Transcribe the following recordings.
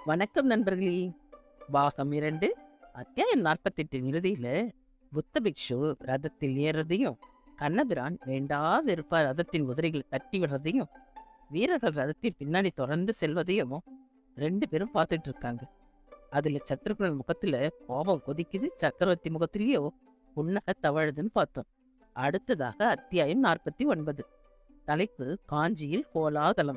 வணக்கம் நண்பர்களே பாகம் இரண்டு அத்தியாயம் நாற்பத்தெட்டு இறுதியில புத்த பிக்ஷு ரதத்தில் ஏறதையும் கண்ணபிரான் வேண்டா வெறுப்பா ரதத்தின் குதிரைகளை தட்டி விடுறதையும் வீரர்கள் ரதத்தின் பின்னாடி தொடர்ந்து செல்வதையும் ரெண்டு பேரும் பார்த்துட்டு இருக்காங்க அதுல சத்ருகுணன் முகத்துல கோபம் கொதிக்குது சக்கரவர்த்தி முகத்திலேயோ புன்னகை தவழுதுன்னு பார்த்தோம் அடுத்ததாக அத்தியாயம் நாற்பத்தி ஒன்பது தலைப்பு காஞ்சியில் கோலாகலம்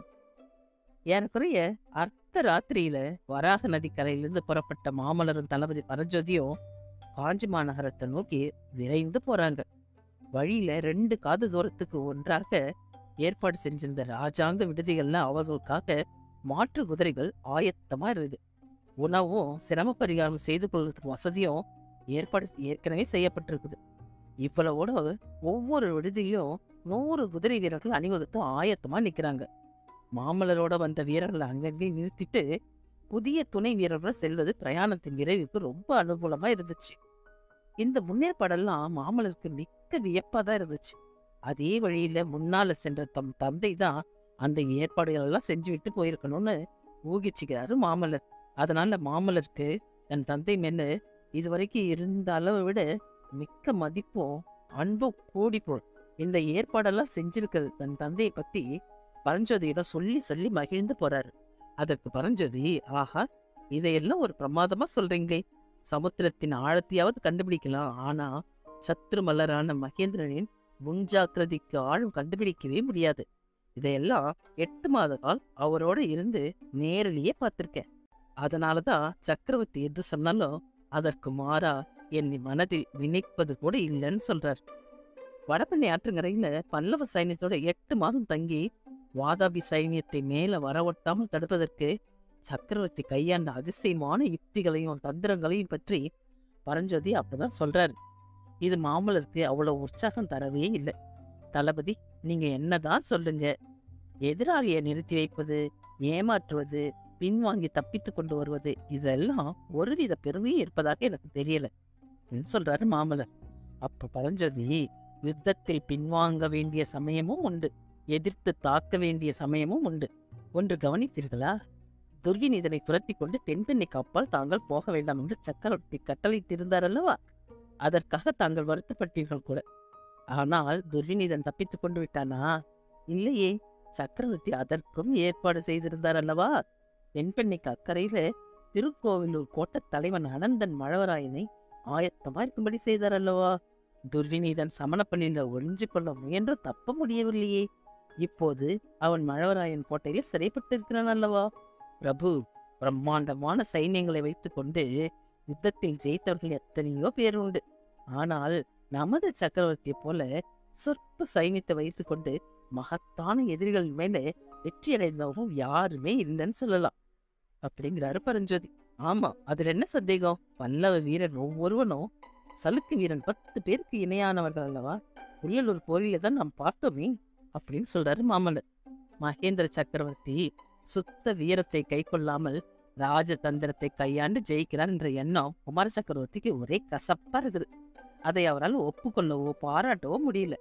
ஏறக்குறைய அர்த்த ராத்திரியில வராக நதிக்கரையிலிருந்து புறப்பட்ட மாமல்லரும் தளபதி பரஞ்சோதியும் காஞ்சி மாநகரத்தை நோக்கி விரைந்து போறாங்க வழியில ரெண்டு காது தூரத்துக்கு ஒன்றாக ஏற்பாடு செஞ்சிருந்த ராஜாங்க விடுதிகள்ல அவர்களுக்காக மாற்று குதிரைகள் ஆயத்தமா இருக்குது உணவும் சிரம பரிகாரம் செய்து கொள்வதற்கு வசதியும் ஏற்பாடு ஏற்கனவே செய்யப்பட்டிருக்குது இவ்வளவோட ஒவ்வொரு விடுதியிலும் நூறு குதிரை வீரர்கள் அணிவகுத்து ஆயத்தமா நிக்கிறாங்க மாமல்லரோட வந்த வீரர்களை அங்கங்கே நிறுத்திட்டு புதிய துணை வீரர்கள் செல்வது பிரயாணத்தின் விரைவுக்கு ரொம்ப அனுகூலமா இருந்துச்சு இந்த முன்னேற்பாடெல்லாம் மாமல்லருக்கு மிக்க வியப்பா தான் இருந்துச்சு அதே வழியில முன்னால சென்ற தம் தந்தை தான் அந்த ஏற்பாடுகள் எல்லாம் செஞ்சு விட்டு போயிருக்கணும்னு ஊகிச்சுக்கிறாரு மாமல்லர் அதனால மாமல்லருக்கு தன் தந்தை மேல இதுவரைக்கும் இருந்த அளவை விட மிக்க மதிப்பும் அன்பும் கூடி போல் இந்த ஏற்பாடெல்லாம் செஞ்சிருக்கிறது தன் தந்தையை பத்தி பரஞ்சோதியிடம் சொல்லி சொல்லி மகிழ்ந்து போறாரு அதற்கு பரஞ்சோதி ஆஹா இதையெல்லாம் ஒரு பிரமாதமா சொல்றீங்களே சமுத்திரத்தின் ஆழத்தையாவது கண்டுபிடிக்கலாம் ஆனா சத்ரு மல்லரான மகேந்திரனின் முன்ஜாக்கிரதைக்கு ஆழம் கண்டுபிடிக்கவே முடியாது இதையெல்லாம் எட்டு மாத கால் அவரோட இருந்து நேரிலேயே பார்த்திருக்கேன் அதனாலதான் சக்கரவர்த்தி எது சொன்னாலும் அதற்கு மாறா என் மனதில் நினைப்பது கூட இல்லைன்னு சொல்றார் வடபண்ணை ஆற்றுங்கரையில பல்லவ சைன்யத்தோட எட்டு மாதம் தங்கி வாதாபி சைன்யத்தை மேல வரவொட்டாமல் தடுப்பதற்கு சக்கரவர்த்தி கையாண்ட அதிசயமான யுக்திகளையும் தந்திரங்களையும் பற்றி பரஞ்சோதி அப்பதான் சொல்றாரு இது மாமல்லருக்கு அவ்வளவு உற்சாகம் தரவே இல்லை தளபதி நீங்க என்னதான் சொல்லுங்க எதிராளியை நிறுத்தி வைப்பது ஏமாற்றுவது பின்வாங்கி தப்பித்து கொண்டு வருவது இதெல்லாம் ஒருவித பெருமையும் இருப்பதாக எனக்கு தெரியல அப்படின்னு சொல்றாரு மாமல்லர் அப்ப பரஞ்சோதி யுத்தத்தில் பின்வாங்க வேண்டிய சமயமும் உண்டு எதிர்த்து தாக்க வேண்டிய சமயமும் உண்டு ஒன்று கவனித்தீர்களா துர்விநீதனை துரத்தி கொண்டு தென்பெண்ணை காப்பால் தாங்கள் போக வேண்டாம் என்று சக்கரவர்த்தி கட்டளையிட்டிருந்தார் அல்லவா அதற்காக தாங்கள் வருத்தப்பட்டீர்கள் கூட ஆனால் துர்விநீதன் தப்பித்துக் கொண்டு விட்டானா இல்லையே சக்கரவர்த்தி அதற்கும் ஏற்பாடு செய்திருந்தார் அல்லவா தென்பெண்ணைக்கு அக்கறையில திருக்கோவிலூர் கோட்ட தலைவன் அனந்தன் மழவராயனை ஆயத்தமா இருக்கும்படி செய்தார் அல்லவா துர்விநீதன் சமணப்பள்ளியில ஒழிஞ்சு கொள்ள முயன்று தப்ப முடியவில்லையே இப்போது அவன் மழவராயன் கோட்டையில சிறைப்பட்டிருக்கிறான் அல்லவா பிரபு பிரம்மாண்டமான சைன்யங்களை வைத்துக்கொண்டு யுத்தத்தில் ஜெயித்தவர்கள் எத்தனையோ பேர் உண்டு ஆனால் நமது சக்கரவர்த்தியை போல சொற்ப சைன்யத்தை வைத்துக்கொண்டு மகத்தான எதிரிகள் மேல வெற்றி அடைந்தவரும் யாருமே இல்லைன்னு சொல்லலாம் அப்படிங்கிறாரு பரஞ்சோதி ஆமா அதுல என்ன சந்தேகம் பல்லவ வீரன் ஒவ்வொருவனும் சலுக்கு வீரன் பத்து பேருக்கு இணையானவர்கள் அல்லவா புரியலூர் போரில தான் நாம் பார்த்தோமே அப்படின்னு சொல்றாரு மாமல்லர் மகேந்திர சக்கரவர்த்தி சுத்த வீரத்தை கை கொள்ளாமல் ராஜதந்திரத்தை கையாண்டு ஜெயிக்கிறார் என்ற எண்ணம் குமார சக்கரவர்த்திக்கு ஒரே கசப்பா இருக்குது அதை அவரால் ஒப்புக்கொள்ளவோ பாராட்டவோ முடியல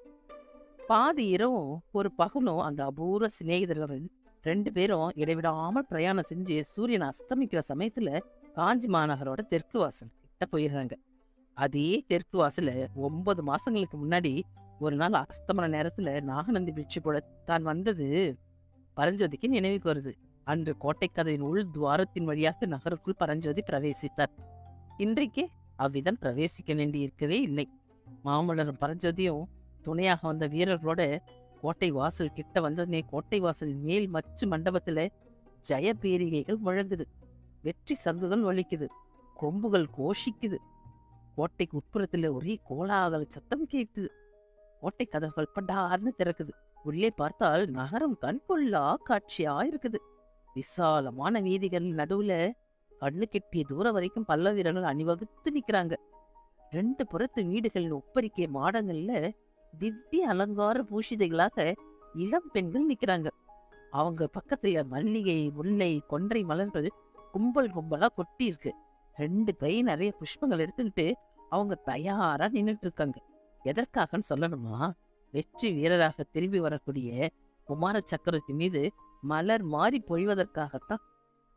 பாதி இரவும் ஒரு பகலும் அந்த அபூர்வ சிநேகிதர்கள் ரெண்டு பேரும் இடைவிடாமல் பிரயாணம் செஞ்சு சூரியன் அஸ்தமிக்கிற சமயத்துல காஞ்சி மாநகரோட தெற்கு வாசல் கிட்ட போயிடுறாங்க அதே தெற்கு வாசல ஒன்பது மாசங்களுக்கு முன்னாடி ஒரு நாள் அஸ்தமன நேரத்துல நாகநந்தி பிட்சு போல தான் வந்தது பரஞ்சோதிக்கு நினைவுக்கு வருது அன்று கோட்டைக்கதையின் உள் துவாரத்தின் வழியாக நகருக்குள் பரஞ்சோதி பிரவேசித்தார் இன்றைக்கு அவ்விதம் பிரவேசிக்க வேண்டி இருக்கவே இல்லை மாமல்லரும் பரஞ்சோதியும் துணையாக வந்த வீரர்களோட கோட்டை வாசல் கிட்ட வந்ததுமே கோட்டை வாசல் மேல் மச்சு மண்டபத்துல ஜெய பேரிகைகள் முழங்குது வெற்றி சங்குகள் ஒலிக்குது கொம்புகள் கோஷிக்குது கோட்டைக்கு உட்புறத்துல ஒரே கோலாகல சத்தம் கேட்குது கோட்டை கதவுகள் படார்னு திறக்குது உள்ளே பார்த்தால் நகரம் கண்கொள்ளா காட்சியா இருக்குது விசாலமான வீதிகள் நடுவுல கண்ணு கெட்டிய தூரம் வரைக்கும் பல்ல வீரர்கள் அணிவகுத்து நிக்கிறாங்க ரெண்டு புறத்து வீடுகளின் ஒப்பரிக்கை மாடங்கள்ல திவ்ய அலங்கார பூஷிதைகளாக இளம் பெண்கள் நிக்கிறாங்க அவங்க பக்கத்துல மல்லிகை முல்லை கொன்றை மலர்கள் கும்பல் கும்பலா கொட்டி இருக்கு ரெண்டு கை நிறைய புஷ்பங்கள் எடுத்துக்கிட்டு அவங்க தயாரா நின்னுட்டு இருக்காங்க எதற்காகன்னு சொல்லணுமா வெற்றி வீரராக திரும்பி வரக்கூடிய குமார சக்கரவர்த்தி மீது மலர் மாறி பொழிவதற்காகத்தான்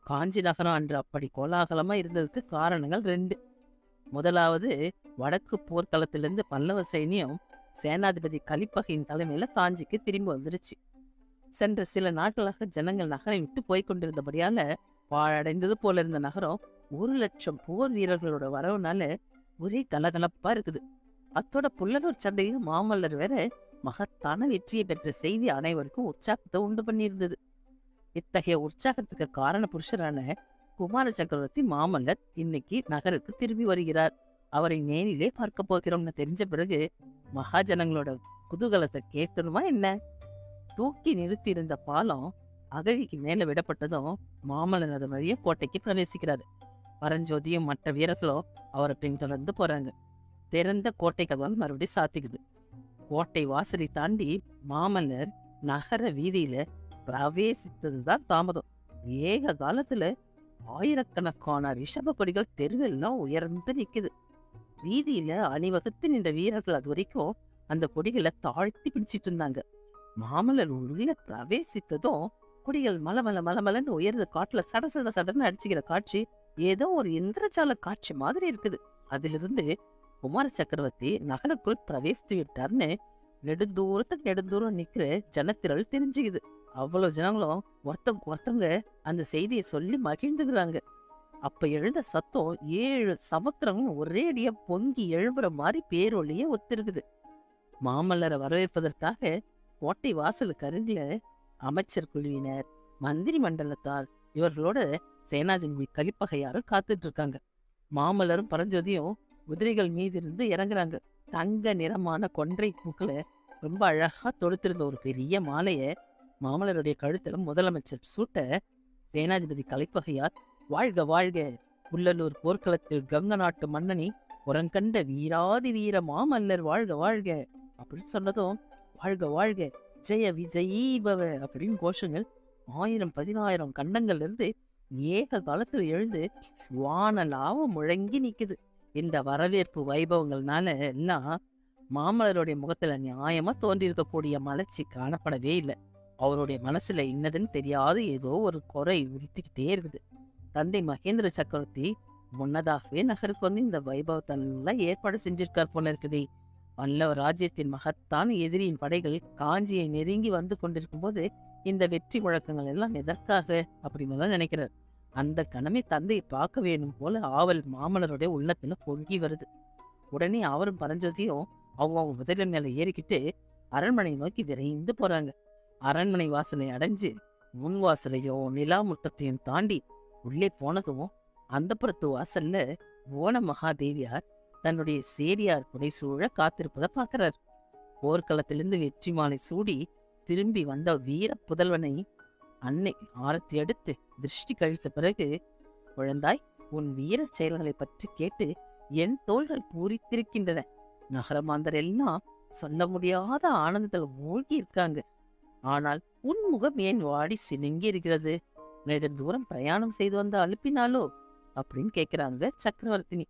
காஞ்சி நகரம் அன்று அப்படி கோலாகலமா இருந்ததுக்கு காரணங்கள் ரெண்டு முதலாவது வடக்கு போர்க்களத்திலிருந்து பல்லவ சைனியம் சேனாதிபதி கலிப்பகையின் தலைமையில காஞ்சிக்கு திரும்பி வந்துருச்சு சென்ற சில நாட்களாக ஜனங்கள் நகரை விட்டு போய்க் கொண்டிருந்தபடியால பாழடைந்தது போல இருந்த நகரம் ஒரு லட்சம் போர் வீரர்களோட வரவுனால ஒரே கலகலப்பா இருக்குது அத்தோட புல்லலூர் சண்டையில் மாமல்லர் வேற மகத்தான வெற்றியை பெற்ற செய்தி அனைவருக்கும் உற்சாகத்தை உண்டு பண்ணியிருந்தது இத்தகைய உற்சாகத்துக்கு காரண புருஷரான குமார சக்கரவர்த்தி மாமல்லர் இன்னைக்கு நகருக்கு திரும்பி வருகிறார் அவரை நேரிலே பார்க்க போகிறோம்னு தெரிஞ்ச பிறகு மகாஜனங்களோட குதூகலத்தை கேட்கணுமா என்ன தூக்கி நிறுத்தி இருந்த பாலம் அகழிக்கு மேல விடப்பட்டதும் மாமல்லர் அது வழியே கோட்டைக்கு பிரவேசிக்கிறாரு பரஞ்சோதியும் மற்ற வீரர்களும் அவரை பின்தொடர்ந்து போறாங்க திறந்த கோட்டை கதவால் மறுபடியும் சாத்திக்குது கோட்டை வாசலை தாண்டி மாமல்லர் நகர வீதியில பிரவேசித்ததுதான் தாமதம் ஏக காலத்துல ஆயிரக்கணக்கான ரிஷப கொடிகள் தெருவெல்லாம் உயர்ந்து நிக்குது வீதியில அணிவகுத்து நின்ற வீரர்கள் அது வரைக்கும் அந்த கொடிகளை தாழ்த்தி பிடிச்சிட்டு இருந்தாங்க மாமல்லர் உள்ள பிரவேசித்ததும் கொடிகள் மலமல மலமலன்னு உயர்ந்த காட்டுல சட சட சடன்னு அடிச்சுக்கிற காட்சி ஏதோ ஒரு இந்திரஜால காட்சி மாதிரி இருக்குது அதிலிருந்து குமார சக்கரவர்த்தி நகருக்குள் பிரவேசித்து விட்டார்னு நெடுந்தூரத்துக்கு நெடுந்தூரம் நிக்கிற ஜனத்திரள் தெரிஞ்சுக்குது அவ்வளவு ஜனங்களும் ஒருத்த ஒருத்தவங்க அந்த செய்தியை சொல்லி மகிழ்ந்துக்கிறாங்க அப்ப எழுந்த சத்தம் ஏழு சமுத்திரமும் ஒரேடியா பொங்கி எழும்புற மாதிரி பேரொழிய ஒத்திருக்குது மாமல்லரை வரவேற்பதற்காக கோட்டை வாசலுக்கு அருகில அமைச்சர் குழுவினர் மந்திரி மண்டலத்தார் இவர்களோட சேனாதிபதி கலிப்பகையாரும் காத்துட்டு இருக்காங்க மாமல்லரும் பரஞ்சோதியும் குதிரைகள் மீது இருந்து இறங்குறாங்க தங்க நிறமான கொன்றை பூக்கள ரொம்ப அழகா தொடுத்திருந்த ஒரு பெரிய மாலைய மாமல்லருடைய கழுத்துல முதலமைச்சர் சூட்ட சேனாதிபதி கலிப்பகையார் வாழ்க வாழ்க புல்லலூர் போர்க்களத்தில் கங்க நாட்டு மன்னனி புறங்கண்ட வீராதி வீர மாமல்லர் வாழ்க வாழ்க அப்படின்னு சொன்னதும் வாழ்க வாழ்க ஜெய விஜயீபவ அப்படின்னு கோஷங்கள் ஆயிரம் பதினாயிரம் கண்டங்கள்ல இருந்து ஏக காலத்துல எழுந்து வானலாவ முழங்கி நிக்குது இந்த வரவேற்பு வைபவங்கள்னால எல்லாம் மாமல்லருடைய முகத்துல நியாயமா தோன்றியிருக்கக்கூடிய மலர்ச்சி காணப்படவே இல்லை அவருடைய மனசுல இன்னதுன்னு தெரியாத ஏதோ ஒரு குறை உறுத்திக்கிட்டே இருக்குது தந்தை மகேந்திர சக்கரவர்த்தி முன்னதாகவே நகருக்கு வந்து இந்த வைபவத்தெல்லாம் ஏற்பாடு செஞ்சிருக்கார் போல இருக்குதே பல்லவ ராஜ்யத்தின் மகத்தான எதிரியின் படைகள் காஞ்சியை நெருங்கி வந்து கொண்டிருக்கும் போது இந்த வெற்றி முழக்கங்கள் எல்லாம் எதற்காக அப்படின்னு தான் நினைக்கிறார் அந்த கணமே தந்தையை பார்க்க வேணும் போல ஆவல் மாமல்லருடைய உள்ளத்துல பொங்கி வருது உடனே அவரும் பரஞ்சோதியும் அவங்க அவங்க முதலின் மேல ஏறிக்கிட்டு அரண்மனை நோக்கி விரைந்து போறாங்க அரண்மனை வாசலை அடைஞ்சு முன் வாசலையும் நிலா முற்றத்தையும் தாண்டி உள்ளே போனதும் அந்தப்புறத்து வாசல்ல ஓன மகாதேவியார் தன்னுடைய சேரியார் புடைசூழ காத்திருப்பதை பார்க்கிறார் போர்க்களத்திலிருந்து வெற்றி மாலை சூடி திரும்பி வந்த வீர புதல்வனை அன்னை ஆரத்தி எடுத்து திருஷ்டி கழித்த பிறகு குழந்தாய் உன் வீர செயல்களை பற்றி கேட்டு என் தோள்கள் பூரித்திருக்கின்றன நகரமாந்தர் எல்லாம் சொல்ல முடியாத ஆனந்தத்தில் மூழ்கி இருக்காங்க ஆனால் உன் முகம் ஏன் வாடி சினுங்கி இருக்கிறது நெடு தூரம் பிரயாணம் செய்து வந்த அழுப்பினாலோ அப்படின்னு கேக்குறாங்க சக்கரவர்த்தினி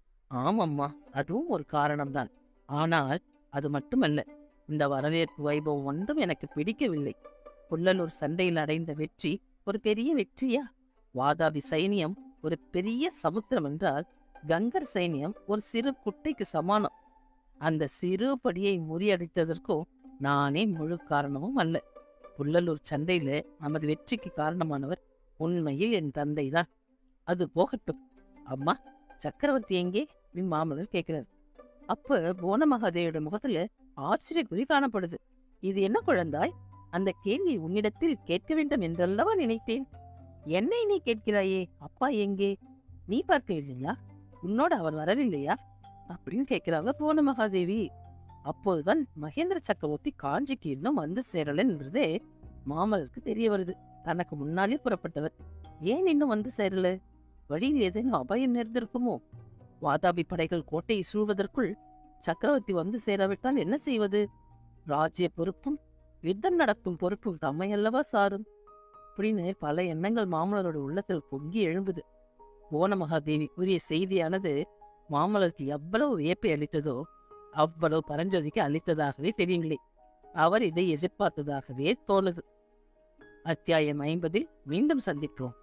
ஆமம்மா அதுவும் ஒரு காரணம்தான் ஆனால் அது மட்டுமல்ல இந்த வரவேற்பு வைபவம் ஒன்றும் எனக்கு பிடிக்கவில்லை புல்லலூர் சண்டையில் அடைந்த வெற்றி ஒரு பெரிய வெற்றியா வாதாபி சைனியம் ஒரு பெரிய சமுத்திரம் என்றால் கங்கர் சைனியம் ஒரு சிறு குட்டைக்கு சமானம் அந்த சிறு படியை முறியடித்ததற்கும் நானே முழு காரணமும் அல்ல புல்லலூர் சண்டையில நமது வெற்றிக்கு காரணமானவர் உண்மையில் என் தந்தை தான் அது போகட்டும் அம்மா சக்கரவர்த்தி எங்கே அப்படின்னு மாமல்லர் கேட்கிறார் அப்ப போன மகாதேவியோட முகத்துல ஆச்சரிய குறி காணப்படுது இது என்ன குழந்தாய் அந்த கேள்வி உன்னிடத்தில் கேட்க வேண்டும் என்றல்லவா நினைத்தேன் என்னை நீ கேட்கிறாயே அப்பா எங்கே நீ பார்க்கவில்லையா உன்னோட அவர் வரவில்லையா அப்படின்னு கேட்கிறாங்க போன மகாதேவி அப்போதுதான் மகேந்திர சக்கரவர்த்தி காஞ்சிக்கு இன்னும் வந்து சேரல என்றதே மாமல்லருக்கு தெரிய வருது தனக்கு முன்னாலே புறப்பட்டவர் ஏன் இன்னும் வந்து சேரல வழியில் ஏதேனும் அபாயம் நேர்ந்திருக்குமோ வாதாபி படைகள் கோட்டையை சூழ்வதற்குள் சக்கரவர்த்தி வந்து சேராவிட்டால் என்ன செய்வது ராஜ்ய பொறுப்பும் யுத்தம் நடத்தும் பொறுப்பும் தம்மையல்லவா சாரும் அப்படின்னு பல எண்ணங்கள் மாமல்லரோட உள்ளத்தில் பொங்கி எழும்புது போன மகாதேவி கூறிய செய்தியானது மாமல்லருக்கு எவ்வளவு வியப்பை அளித்ததோ அவ்வளவு பரஞ்சோதிக்கு அளித்ததாகவே தெரியவில்லை அவர் இதை எதிர்பார்த்ததாகவே தோணுது அத்தியாயம் ஐம்பதில் மீண்டும் சந்திப்போம்